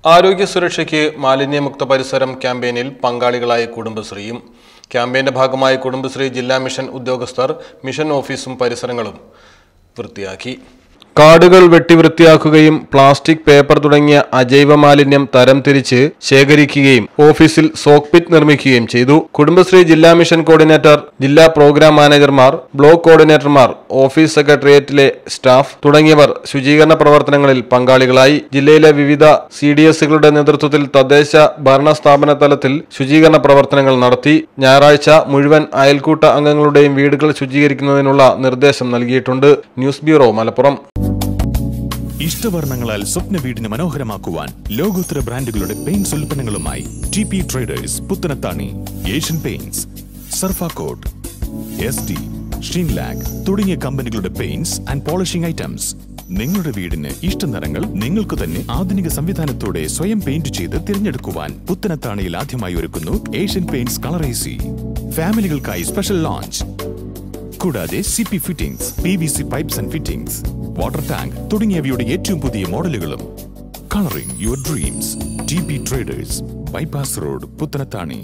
ആരോഗ്യ സുരക്ഷയ്ക്ക് മാലിന്യമുക്ത പരിസരം ക്യാമ്പയിനിൽ പങ്കാളികളായ കുടുംബശ്രീയും ക്യാമ്പയിന്റെ ഭാഗമായി കുടുംബശ്രീ ജില്ലാ മിഷൻ ഉദ്യോഗസ്ഥർ മിഷൻ ഓഫീസും പരിസരങ്ങളും വൃത്തിയാക്കി കാടുകൾ വെട്ടി വൃത്തിയാക്കുകയും പ്ലാസ്റ്റിക് പേപ്പർ തുടങ്ങിയ അജൈവ മാലിന്യം തരംതിരിച്ച് ശേഖരിക്കുകയും ഓഫീസിൽ സോക്ക് പിറ്റ് നിർമ്മിക്കുകയും ചെയ്തു കുടുംബശ്രീ ജില്ലാ മിഷൻ കോർഡിനേറ്റർ ജില്ലാ പ്രോഗ്രാം മാനേജർമാർ ബ്ലോക്ക് കോർഡിനേറ്റർമാർ ഓഫീസ് സെക്രട്ടേറിയറ്റിലെ സ്റ്റാഫ് തുടങ്ങിയവർ ശുചീകരണ പ്രവർത്തനങ്ങളിൽ പങ്കാളികളായി ജില്ലയിലെ വിവിധ സി ഡി എസുകളുടെ നേതൃത്വത്തിൽ തദ്ദേശ ഭരണ സ്ഥാപന തലത്തിൽ ശുചീകരണ പ്രവർത്തനങ്ങൾ നടത്തി ഞായറാഴ്ച മുഴുവൻ അയൽക്കൂട്ട അംഗങ്ങളുടെയും വീടുകൾ ശുചീകരിക്കുന്നതിനുള്ള നിർദ്ദേശം നൽകിയിട്ടുണ്ട് ന്യൂസ് ബ്യൂറോ മലപ്പുറം ഇഷ്ടവർണ്ണങ്ങളാൽ സ്വപ്ന വീടിന് മനോഹരമാക്കുവാൻ ലോകോത്തര ബ്രാൻഡുകളുടെ പെയിന്റ്സ് ഉൽപ്പന്നങ്ങളുമായി T P traders Puthanathani Asian Paints Surfacoat S D Sheenlac തുടങ്ങിയ കമ്പനികളുടെ പെയിന്റ്സ് ആൻഡ് പോളിഷിംഗ് ഐറ്റംസ് നിങ്ങളുടെ വീടിന് ഇഷ്ട നിറങ്ങൾ നിങ്ങൾക്ക് തന്നെ ആധുനിക സംവിധാനത്തോടെ സ്വയം പെയിന്റ് ചെയ്ത് തിരഞ്ഞെടുക്കുവാൻ പുത്തനത്താണിയിൽ ആദ്യമായി ഒരുക്കുന്നു ഏഷ്യൻ പെയിന്റ്സ് കളറേസി ഫാമിലികൾക്കായി സ്പെഷ്യൽ ലോഞ്ച് കൂടാതെ C P fittings P V C pipes and fittings water tank തുടങ്ങിയവയുടെ ഏറ്റവും പുതിയ മോഡലുകളും colouring your dreams T P traders bypass road Puthanathani